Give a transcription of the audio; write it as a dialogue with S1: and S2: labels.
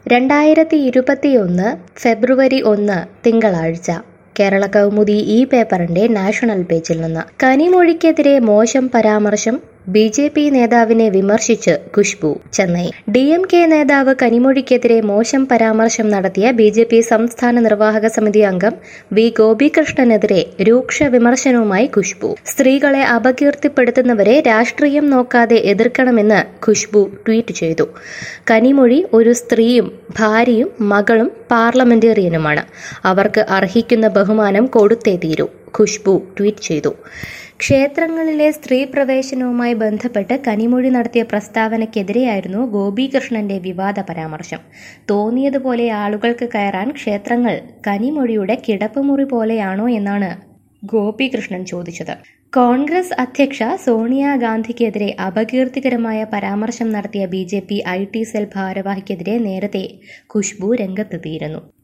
S1: രണ്ടായിരത്തി ഇരുപത്തിയൊന്ന് ഫെബ്രുവരി ഒന്ന് തിങ്കളാഴ്ച കേരള കൗമുദി ഈ പേപ്പറിന്റെ നാഷണൽ പേജിൽ നിന്ന് കനിമൊഴിക്കെതിരെ മോശം പരാമർശം ബി ജെ പി നേതാവിനെ വിമർശിച്ച് Khushbu Chennai D M K നേതാവ് കനിമൊഴിക്കെതിരെ മോശം പരാമർശം നടത്തിയ ബി ജെ പി സംസ്ഥാന നിർവാഹക സമിതി അംഗം വി ഗോപികൃഷ്ണനെതിരെ രൂക്ഷ വിമർശനവുമായി ഖുഷ്ബു സ്ത്രീകളെ അപകീർത്തിപ്പെടുത്തുന്നവരെ രാഷ്ട്രീയം നോക്കാതെ എതിർക്കണമെന്ന് ഖുഷ്ബു ട്വീറ്റ് ചെയ്തു കനിമൊഴി ഒരു സ്ത്രീയും ഭാര്യയും മകളും പാർലമെന്റേറിയനുമാണ് അവർക്ക് അർഹിക്കുന്ന ബഹുമാനം കൊടുത്തേ തീരൂ ഖുഷ്ബു ട്വീറ്റ് ചെയ്തു ക്ഷേത്രങ്ങളിലെ സ്ത്രീ പ്രവേശനവുമായി ബന്ധപ്പെട്ട് കനിമൊഴി നടത്തിയ പ്രസ്താവനയ്ക്കെതിരെയായിരുന്നു ഗോപീകൃഷ്ണന്റെ വിവാദ പരാമർശം തോന്നിയതുപോലെ ആളുകൾക്ക് കയറാൻ ക്ഷേത്രങ്ങൾ കനിമൊഴിയുടെ കിടപ്പുമുറി പോലെയാണോ എന്നാണ് ഗോപികൃഷ്ണൻ ചോദിച്ചത് കോൺഗ്രസ് അധ്യക്ഷ സോണിയാഗാന്ധിക്കെതിരെ അപകീർത്തികരമായ പരാമർശം നടത്തിയ B J P I T cell ഭാരവാഹിക്കെതിരെ നേരത്തെ ഖുഷ്ബു രംഗത്തെത്തിയിരുന്നു